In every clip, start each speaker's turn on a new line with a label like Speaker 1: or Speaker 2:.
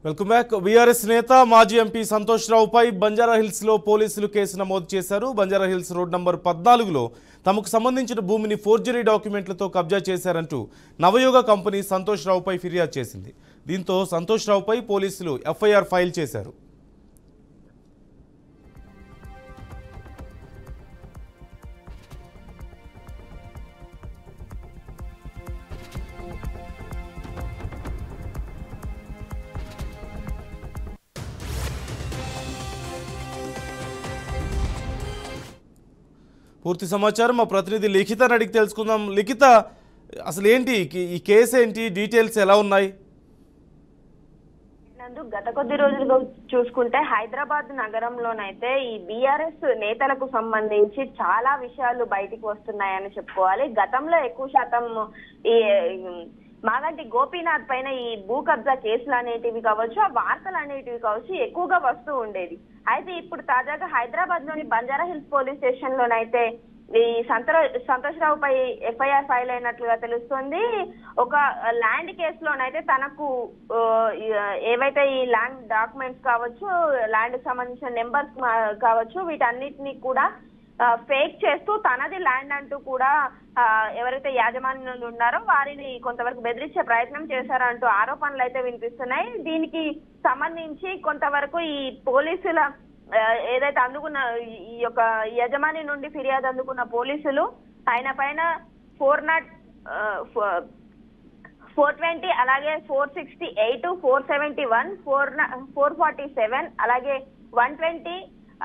Speaker 1: welcome back BRS నేత మాజీ MP Santosh రావుపై బంజారా హిల్స్ లో పోలీసులు కేసు నమోదు చేశారు బంజారా హిల్స్ రోడ్ నంబర్ పద్నాలుగులో తమకు సంబంధించిన భూమిని ఫోర్జరీ డాక్యుమెంట్లతో కబ్జా చేశారంటూ నవయోగ కంపెనీ సంతోష్ రావుపై ఫిర్యాదు చేసింది దీంతో సంతోష్ రావుపై పోలీసులు ఎఫ్ఐఆర్ ఫైల్ చేశారు పూర్తి సమాచారం మా ప్రతినిధి లిఖితని అడిగి తెలుసుకుందాం లిఖిత అసలు ఏంటి ఈ- ఈ కేసు ఏంటి డీటెయిల్స్ ఎలా ఉన్నాయి
Speaker 2: నందు గత కొద్ది రోజులుగా చూసుకుంటే హైదరాబాద్ నగరంలోనైతే ఈ బీఆర్ఎస్ నేతలకు సంబంధించి చాలా విషయాలు బయటికి వస్తున్నాయని చెప్పుకోవాలి గతంలో ఎక్కువ శాతం ఈ మాగంటి గోపీనాథ్ పైన ఈ భూ కబ్జా కేసులు అనేటివి కావచ్చు ఆ వార్తలు అనేటివి కావచ్చు ఎక్కువగా వస్తూ ఉండేది అయితే ఇప్పుడు తాజాగా హైదరాబాద్ లోని బంజారా హిల్స్ పోలీస్ స్టేషన్ లోనైతే ఈ సంతర సంతోష్ రావుపై ఎఫ్ఐఆర్ ఫైల్ అయినట్లుగా తెలుస్తుంది ఒక ల్యాండ్ కేసులోనైతే తనకు ఆ, ఈ, ఏవైతే ఈ ల్యాండ్ డాక్యుమెంట్స్ కావచ్చు ల్యాండ్ కి సంబంధించిన నెంబర్స్ కావచ్చు వీటన్నిటిని కూడా ఫేక్ చేస్తూ తనది ల్యాండ్ అంటూ కూడా ఆ, ఎవరైతే యాజమాన్యులు ఉన్నారో వారిని కొంతవరకు బెదిరించే ప్రయత్నం చేశారంటూ ఆరోపణలు అయితే వినిపిస్తున్నాయి దీనికి సంబంధించి కొంతవరకు ఈ పోలీసుల ఆ, ఏదైతే అందుకున్న ఈ- ఈ యొక్క యజమాని నుండి ఫిర్యాదు అందుకున్న పోలీసులు ఆయన పైన ఫోర్ నాట్ ఫోర్ ట్వంటీ అలాగే four sixty eight four seventy one four four forty seven అలాగే one twenty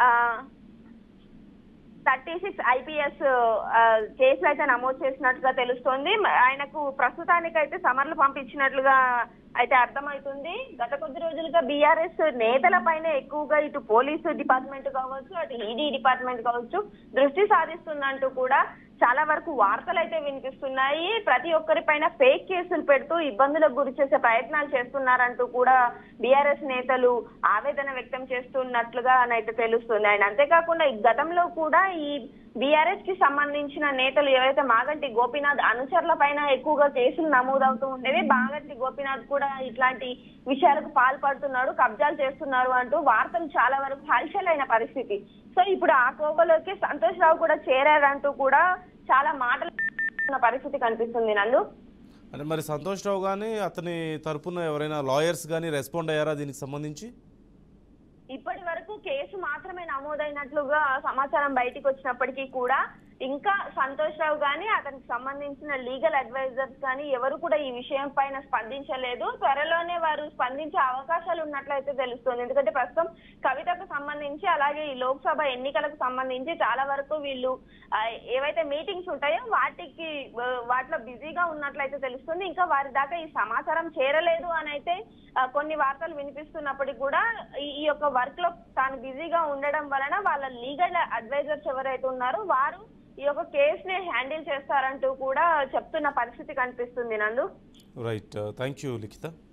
Speaker 2: thirty six IPS కేసులు అయితే నమోదు చేసినట్లుగా తెలుస్తోంది మ- ఆయనకు ప్రస్తుతానికైతే సమర్లు పంపించినట్లుగా అయితే అర్థమవుతుంది గత కొద్ది రోజులుగా బీఆర్ఎస్ నేతల పైన ఎక్కువగా ఇటు పోలీసు డిపార్ట్మెంట్ కావచ్చు అటు ఈడీ డిపార్ట్మెంట్ కావచ్చు దృష్టి సాధిస్తుందంటూ కూడా చాలా వరకు వార్తలు అయితే వినిపిస్తున్నాయి ప్రతి ఒక్కరి పైన ఫేక్ కేసులు పెడుతూ ఇబ్బందులకు గురి చేసే ప్రయత్నాలు చేస్తున్నారంటూ కూడా బీఆర్ఎస్ నేతలు ఆవేదన వ్యక్తం చేస్తున్నట్లుగా అయితే తెలుస్తుంది అండ్ అంతేకాకుండా ఈ గతంలో కూడా ఈ బీఆర్ఎస్ కి సంబంధించిన నేతలు ఎవరైతే మాగంటి గోపీనాథ్ అనుచరుల పైన ఎక్కువగా కేసులు నమోదవుతూ ఉండేవి మాగంటి గోపీనాథ్ కూడా ఇట్లాంటి విషయాలకు పాల్పడుతున్నాడు కబ్జాలు చేస్తున్నారు అంటూ వార్తలు చాలా వరకు హల్చల్ అయిన పరిస్థితి సో ఇప్పుడు ఆ కోవలోకి సంతోష్ రావు కూడా చేరారంటూ కూడా చాలా మాటలు ఉన్న పరిస్థితి కనిపిస్తుంది నందు
Speaker 1: అంటే మరి సంతోష్ రావు కానీ అతని తరపున ఎవరైనా లాయర్స్ కానీ రెస్పాండ్ అయ్యారా దీనికి సంబంధించి
Speaker 2: ఇప్పటి వరకు కేసు మాత్రమే నమోదైనట్లుగా సమాచారం బయటికి వచ్చినప్పటికీ కూడా ఇంకా సంతోష్ రావు గాని అతనికి సంబంధించిన లీగల్ అడ్వైజర్స్ కానీ ఎవరు కూడా ఈ విషయం పైన స్పందించలేదు త్వరలోనే వారు స్పందించే అవకాశాలు ఉన్నట్లయితే తెలుస్తుంది ఎందుకంటే ప్రస్తుతం కవితకు సంబంధించి అలాగే ఈ లోక్సభ ఎన్నికలకు సంబంధించి చాలా వరకు వీళ్ళు ఆ, ఏవైతే మీటింగ్స్ ఉంటాయో వాటికి ఆ, వాటిలో బిజీగా ఉన్నట్లయితే తెలుస్తుంది ఇంకా వారి దాకా ఈ సమాచారం చేరలేదు అని అయితే ఆ, కొన్ని వార్తలు వినిపిస్తున్నప్పటికీ కూడా ఈ ఈ యొక్క వర్క్ లో తాను బిజీగా ఉండడం వలన వాళ్ళ లీగల్ అడ్వైజర్స్ ఎవరైతే ఉన్నారో వారు ఈ యొక్క కేసుని హ్యాండిల్ చేస్తారంటూ కూడా చెప్తున్న పరిస్థితి కనిపిస్తుంది నందు
Speaker 1: రైట్ థ్యాంక్ యూ లిఖిత